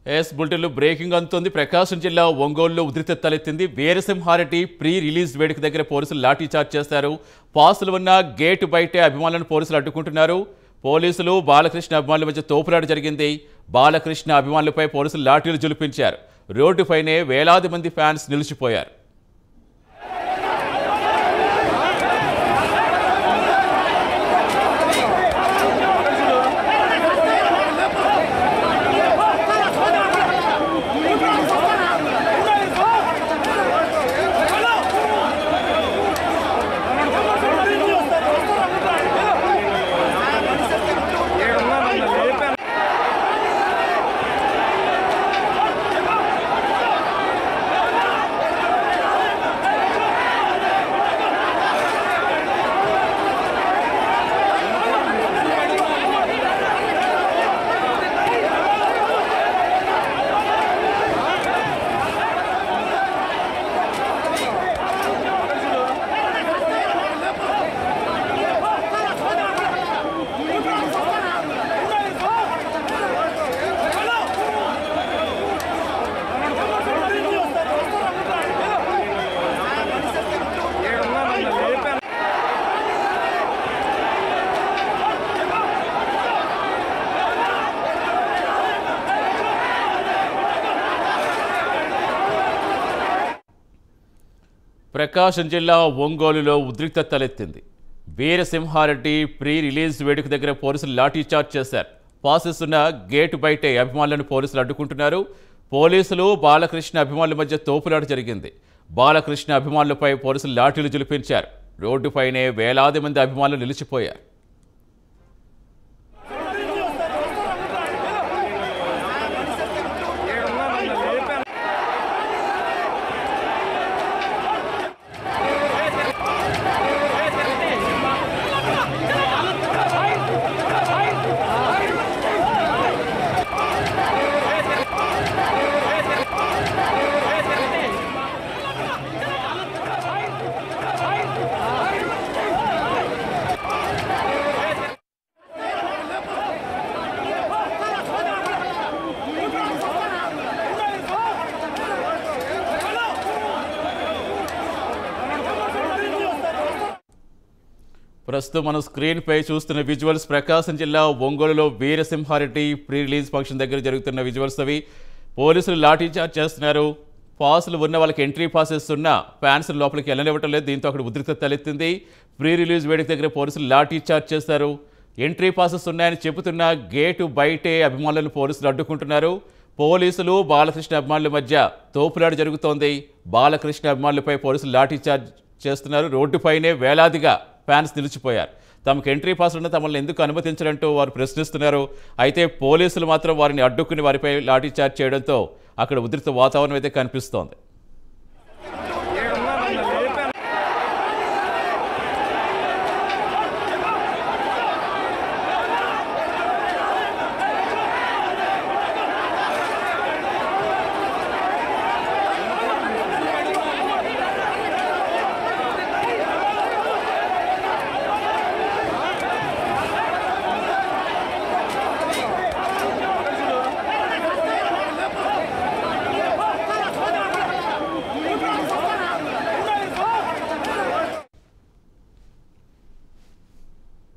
yes బులెటిన్లో breaking అందుతోంది ప్రకాశం జిల్లా ఒంగోలులో ఉధృత తలెత్తింది వీరసింహారెడ్డి ప్రీ రిలీజ్ వేడుక దగ్గర పోలీసులు లాఠీ చార్జ్ చేశారు పాసులు ఉన్న గేటు బయటే అభిమానులను పోలీసులు అడ్డుకుంటున్నారు పోలీసులు బాలకృష్ణ అభిమానుల మధ్య తోపులాట జరిగింది బాలకృష్ణ అభిమానులపై పోలీసులు లాఠీలు జులిపించారు రోడ్డుపైనే వేలాది మంది ఫ్యాన్స్ నిలిచిపోయారు ప్రకాశం జిల్లా ఒంగోలులో ఉద్రిక్తత తలెత్తింది వీరసింహారెడ్డి ప్రీ రిలీజ్ వేడుక దగ్గర పోలీసులు లాఠీ చార్జ్ చేశారు పాసెస్ ఉన్న గేటు బయటే అభిమానులను పోలీసులు అడ్డుకుంటున్నారు పోలీసులు బాలకృష్ణ అభిమానుల మధ్య తోపులాట జరిగింది బాలకృష్ణ అభిమానులపై పోలీసులు లాఠీలు జులిపించారు రోడ్డుపైనే వేలాది మంది అభిమానులు నిలిచిపోయారు ప్రస్తుతం మనం స్క్రీన్ పై చూస్తున్న విజువల్స్ ప్రకాశం జిల్లా ఒంగోలులో వీరసింహారెడ్డి ప్రీ రిలీజ్ ఫంక్షన్ దగ్గర జరుగుతున్న విజువల్స్ అవి పోలీసులు లాఠీ చార్జ్ చేస్తున్నారు పాసులు ఉన్న వాళ్ళకి ఎంట్రీ పాసెస్ ఉన్న ఫ్యాన్స్ లోపలికి వెళ్ళనివ్వటం లేదు దీంతో అక్కడ ఉద్రిక్తత తలెత్తింది ప్రీ రిలీజ్ వేదిక దగ్గర పోలీసులు లాఠీ చార్జ్ చేస్తారు ఎంట్రీ పాసెస్ ఉన్నాయని చెబుతున్న గేటు బయటే అభిమానులను పోలీసులు అడ్డుకుంటున్నారు పోలీసులు బాలకృష్ణ అభిమానుల మధ్య తోపులాట జరుగుతోంది బాలకృష్ణ అభిమానులపై పోలీసులు లాఠీ చార్జ్ చేస్తున్నారు రోడ్డుపైనే వేలాదిగా ఫ్యాన్స్ నిలిచిపోయారు తమకు ఎంట్రీ పాస్ ఉన్న తమల్ని ఎందుకు అనుమతించారంటూ వారు ప్రశ్నిస్తున్నారు అయితే పోలీసులు మాత్రం వారిని అడ్డుకుని వారిపై లాఠీ చార్జ్ చేయడంతో అక్కడ ఉధృత వాతావరణం అయితే కనిపిస్తోంది